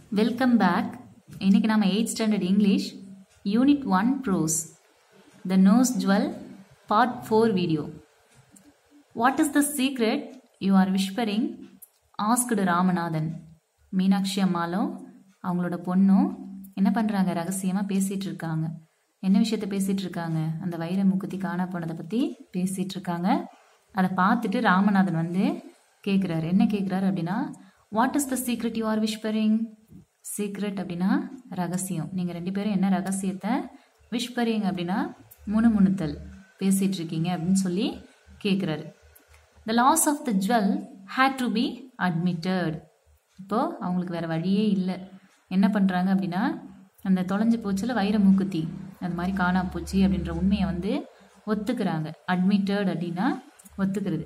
welcome back இன்னைக்கு நம்ம eight standard English unit one prose the nose jewel part four video what is the secret you are whispering asked Ramanathan Meenakshi அம்மாலும் அவங்களோட பொண்ணும் என்ன பண்ணுறாங்க ரகசியமாக பேசிகிட்டு இருக்காங்க என்ன விஷயத்த பேசிகிட்டு இருக்காங்க அந்த வைர மூக்குத்தி காணா போனதை பற்றி பேசிகிட்டு இருக்காங்க அதை பார்த்துட்டு ராமநாதன் வந்து கேட்குறாரு என்ன கேட்குறாரு அப்படின்னா what is the secret you are whispering secret அப்படின்னா ரகசியம் நீங்கள் ரெண்டு பேரும் என்ன ரகசியத்தை விஷ்பரிங் அப்படின்னா முணுமுணுத்தல் பேசிகிட்டு இருக்கீங்க அப்படின்னு சொல்லி கேட்குறாரு the loss of the jewel had to be admitted இப்போது அவங்களுக்கு வேறு வழியே இல்லை என்ன பண்ணுறாங்க அப்படின்னா அந்த தொலைஞ்சு போச்சுல வைர மூக்குத்தி அது மாதிரி காணா போச்சு அப்படின்ற உண்மையை வந்து ஒத்துக்கிறாங்க அட்மிட்டட் அப்படின்னா ஒத்துக்கிறது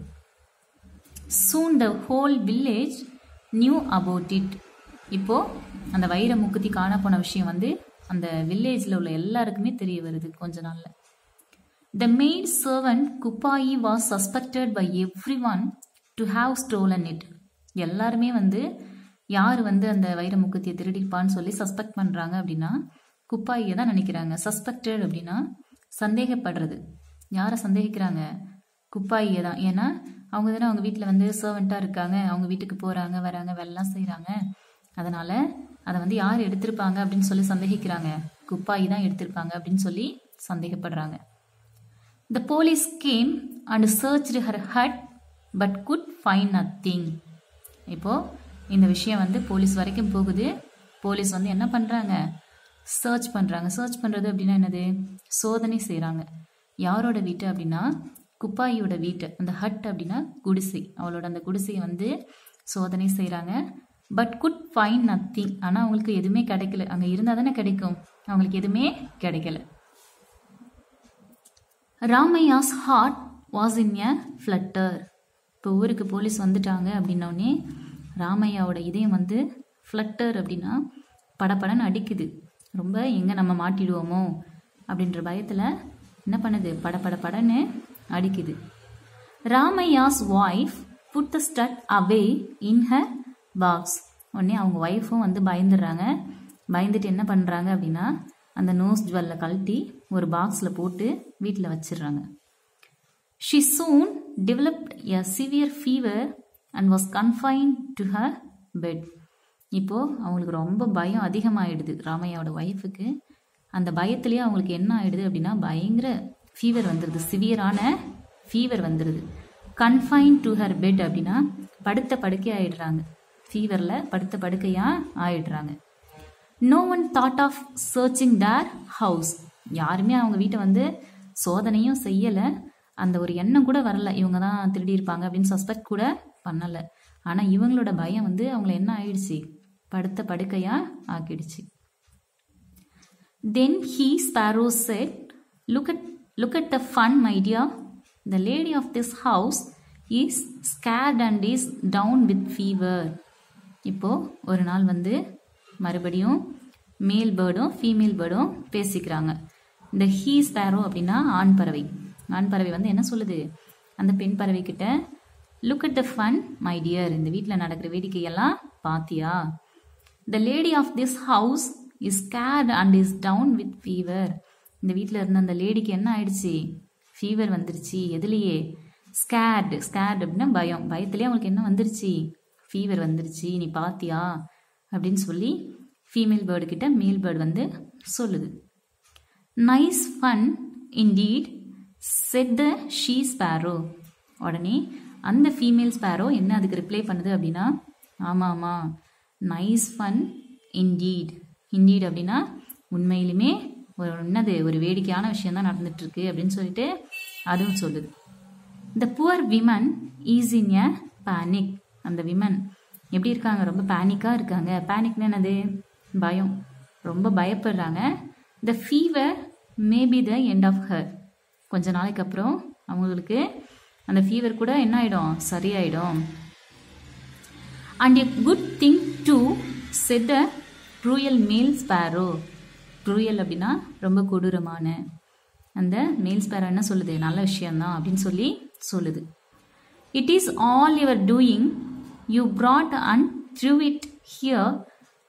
soon the whole village knew about it இப்போது அந்த வைர மூக்குத்தி காண போன விஷயம் வந்து அந்த வில்லேஜில் உள்ள எல்லாருக்குமே தெரிய வருது கொஞ்ச நாளில் the maid servant Kuppayi was suspected by everyone to have stolen it எல்லாருமே வந்து யார் வந்து அந்த வைர முக்குத்தியை திருடிப்பான்னு சொல்லி சஸ்பெக்ட் பண்ணுறாங்க அப்படின்னா குப்பாயியை தான் நினைக்கிறாங்க சஸ்பெக்டட் அப்படின்னா சந்தேகப்படுறது யாரை சந்தேகிக்கிறாங்க குப்பாயியை தான் ஏன்னா அவங்க தானே அவங்க வீட்டில் வந்து சர்வெண்ட்டாக இருக்காங்க அவங்க வீட்டுக்கு போகிறாங்க வராங்க வெள்ளம் செய்கிறாங்க அதனால் அதை வந்து யார் எடுத்திருப்பாங்க அப்படின்னு சொல்லி சந்தேகிக்கிறாங்க குப்பாயி தான் எடுத்திருப்பாங்க அப்படின்னு சொல்லி சந்தேகப்படுறாங்க the police came and search her hut but could find nothing இப்போது இந்த விஷயம் வந்து போலீஸ் வரைக்கும் போகுது போலீஸ் வந்து என்ன பண்ணுறாங்க சர்ச் பண்ணுறாங்க சர்ச் பண்ணுறது அப்படின்னா என்னது சோதனை செய்கிறாங்க யாரோட வீட்டு அப்படின்னா குப்பாயியோட வீட்டு அந்த ஹட் அப்படின்னா குடிசை அவளோட அந்த குடிசையை வந்து சோதனை செய்கிறாங்க பட் குட் ஃபைன் நத்திங் ஆனால் அவங்களுக்கு எதுவுமே கிடைக்கல அங்கே இருந்தால் தானே கிடைக்கும் அவங்களுக்கு எதுவுமே கிடைக்கல Ramaiah's heart was in a flutter இப்போ ஊருக்கு போலீஸ் வந்துட்டாங்க அப்படின்னோடனே ராமையாவோட இதயம் வந்து ஃப்ளட்டர் அப்படின்னா படப்படன்னு அடிக்குது ரொம்ப எங்கே நம்ம மாட்டிடுவோமோ அப்படின்ற பயத்தில் என்ன பண்ணுது படப்பட படன்னு அடிக்குது Ramaiah's wife put the stud away in her box உடனே அவங்க ஒய்ஃபும் வந்து பயந்துடுறாங்க பயந்துட்டு என்ன பண்ணுறாங்க அப்படின்னா அந்த நோஸ் ஜுவல்ல கழட்டி ஒரு பாக்ஸில் போட்டு வீட்டில் வச்சிடுறாங்க she soon developed a severe fever and was confine to her bed இப்போது அவங்களுக்கு ரொம்ப பயம் அதிகமாகிடுது ராமையாவோட ஒய்ஃபுக்கு அந்த பயத்துலேயே அவங்களுக்கு என்ன ஆகிடுது அப்படின்னா பயங்கர ஃபீவர் வந்துடுது சிவியரான ஃபீவர் வந்துடுது கன்ஃபைன் டு ஹர் பெட் அப்படின்னா படுத்த படுக்கை ஆயிடுறாங்க ஃபீவரில் படுத்த படுக்கையாக ஆயிடுறாங்க no one thought of searching their house யாருமே அவங்க வீட்டை வந்து சோதனையும் செய்யலை அந்த ஒரு எண்ணம் கூட வரல இவங்க தான் திருடி இருப்பாங்க அப்படின்னு சஸ்பெக்ட் கூட பண்ணலை ஆனால் இவங்களோட பயம் வந்து அவங்கள என்ன ஆயிடுச்சு படுத்த படுக்கையாக ஆக்கிடுச்சு then he sparrow said look at look at the fun my dear the lady of this house is scared and is down with fever இப்போது ஒரு நாள் வந்து மறுபடியும் மேல் பேர்டும் ஃபீமேல் பேர்டும் பேசிக்கிறாங்க இந்த ஹீ ஸ்பேரோ அப்படின்னா ஆண் பறவை ஆண் பறவை வந்து என்ன சொல்லுது அந்த பெண் பறவை கிட்ட look at the fun my dear இந்த வீட்டில் நடக்கிற வேடிக்கையெல்லாம் பாத்தியா the lady of this house is scared and is down with fever இந்த வீட்டில் இருந்த அந்த லேடிக்கு என்ன ஆயிடுச்சு ஃபீவர் வந்துருச்சு எதுலேயே ஸ்கேர்டு ஸ்கேர்டு அப்படின்னா பயம் பயத்துலேயே அவங்களுக்கு என்ன வந்துருச்சு ஃபீவர் வந்துருச்சு நீ பாத்தியா அப்படின்னு சொல்லி ஃபீமேல் பேர்டு கிட்ட மேல் பேர்டு வந்து சொல்லுது nice fun indeed said the she sparrow உடனே அந்த ஃபீமேல் ஸ்பேரோ என்ன அதுக்கு ரிப்ளை பண்ணுது அப்படின்னா ஆமாம் ஆமாம் நைஸ் ஃபன் இன்டீட் இன்டீட் அப்படின்னா உண்மையிலுமே ஒரு என்னது ஒரு வேடிக்கையான விஷயம் தான் நடந்துட்டுருக்கு அப்படின்னு சொல்லிட்டு அதுவும் சொல்லுது the poor woman is in a panic அந்த விமன் எப்படி இருக்காங்க ரொம்ப பேனிக்காக இருக்காங்க பேனிக்னு என்னது பயம் ரொம்ப பயப்படுறாங்க the fever maybe the end of her கொஞ்ச நாளைக்கு அப்புறம் அவங்களுக்கு அந்த ஃபீவர் கூட என்ன ஆகிடும் சரியாயிடும் and a good thing too said a cruel male sparrow ப்ரூயல் அப்படின்னா ரொம்ப கொடூரமான அந்த மேல் ஸ்பேரோ என்ன சொல்லுது நல்ல விஷயம்தான் அப்படின்னு சொல்லி சொல்லுது it is all your doing you brought and threw it here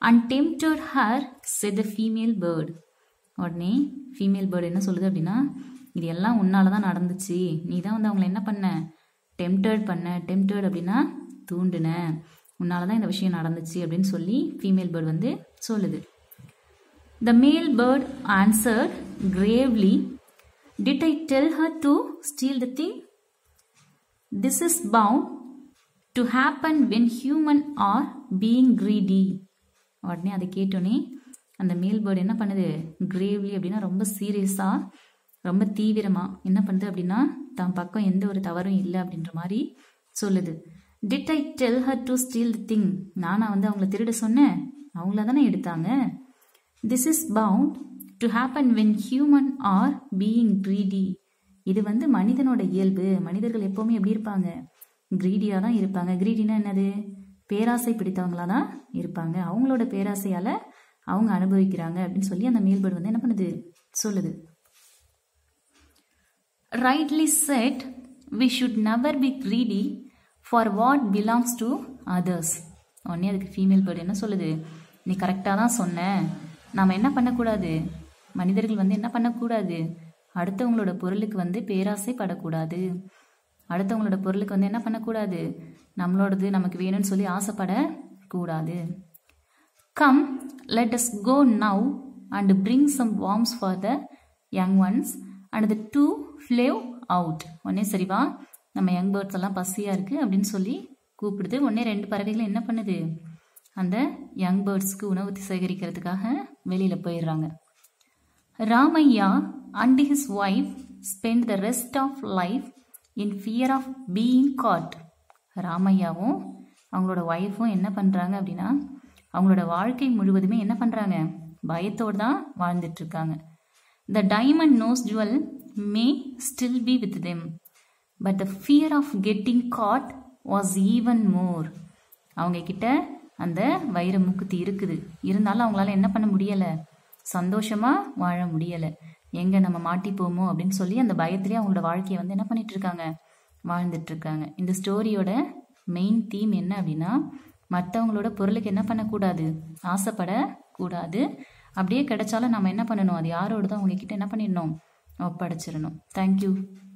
and tempted her said the female bird உடனே ஃபீமேல் பேர்டு என்ன சொல்லுது அப்படின்னா இது எல்லாம் உன்னால தான் நடந்துச்சு நீ தான் வந்து அவங்கள என்ன பண்ண டெம்டட் பண்ண டெம்டட் அப்படின்னா தூண்டுன உன்னால தான் இந்த விஷயம் நடந்துச்சு அப்படின்னு சொல்லி ஃபீமேல் பேர்டு வந்து சொல்லுது the male bird answered gravely did I tell her to steal the thing this is bound to happen when human are being greedy உடனே அதை கேட்டோன்னே அந்த மேல் பேர்டு என்ன பண்ணுது கிரேவ்லி அப்படின்னா ரொம்ப சீரியஸாக ரொம்ப தீவிரமாக என்ன பண்ணுது அப்படின்னா தான் பக்கம் எந்த ஒரு தவறும் இல்லை அப்படின்ற மாதிரி சொல்லுது did I tell her to steal the thing நானா வந்து அவங்கள திருட சொன்னேன் அவங்கள தானே எடுத்தாங்க this is bound to happen when human are being greedy இது வந்து மனிதனோட இயல்பு மனிதர்கள் எப்பவுமே எப்படி இருப்பாங்க கிரீடியாக தான் இருப்பாங்க கிரீடினா என்னது பேராசை பிடித்தவங்களா தான் இருப்பாங்க அவங்களோட பேராசையால அவங்க அனுபவிக்கிறாங்க அப்படின்னு சொல்லி அந்த மேல்பேர்டு வந்து என்ன பண்ணுது சொல்லுது rightly said we should never be greedy for what belongs to others உடனே அதுக்கு ஃபீமேல் பேர்டு என்ன சொல்லுது நீ கரெக்டாக தான் சொன்ன நாம் என்ன பண்ணக்கூடாது மனிதர்கள் வந்து என்ன பண்ணக்கூடாது அடுத்தவங்களோட பொருளுக்கு வந்து பேராசைப்படக்கூடாது அடுத்தவங்களோட பொருளுக்கு வந்து என்ன பண்ணக்கூடாது நம்மளோடது நமக்கு வேணும்னு சொல்லி ஆசைப்படக்கூடாது come let us go now and bring some worms for the young ones and the two flew out உடனே சரி வா நம்ம யங் பேர்ட்ஸ் எல்லாம் பசியாக இருக்குது அப்படின்னு சொல்லி கூப்பிடுது உடனே ரெண்டு பறவைகளும் என்ன பண்ணுது அந்த யங் பேர்ட்ஸ்க்கு உணவு சேகரிக்கிறதுக்காக வெளியில் போயிடுறாங்க Ramaiah and his wife spend the rest of life in fear of being caught ராமையாவும் அவங்களோட ஒய்ஃபும் என்ன பண்ணுறாங்க அப்படின்னா அவங்களோட வாழ்க்கை முழுவதுமே என்ன பண்ணுறாங்க பயத்தோடு தான் வாழ்ந்துட்டு இருக்காங்க the diamond nose jewel may still be with them but the fear of getting caught was even more அவங்க கிட்ட அந்த வைர மூக்குத்தி இருக்குது இருந்தாலும் அவங்களால என்ன பண்ண முடியலை சந்தோஷமாக வாழ முடியலை எங்கே நம்ம மாட்டிப்போமோ அப்படின்னு சொல்லி அந்த பயத்திலே அவங்களோட வாழ்க்கையை வந்து என்ன பண்ணிட்டு இருக்காங்க வாழ்ந்துட்டு இருக்காங்க இந்த ஸ்டோரியோட மெயின் தீம் என்ன அப்படின்னா மற்றவங்களோட பொருளுக்கு என்ன பண்ணக்கூடாது ஆசைப்படக்கூடாது அப்படியே கிடைச்சாலும் நம்ம என்ன பண்ணணும் அது யாரோட தான் உங்ககிட்ட என்ன பண்ணிடணும் ஒப்படைச்சிடணும் தேங்க்யூ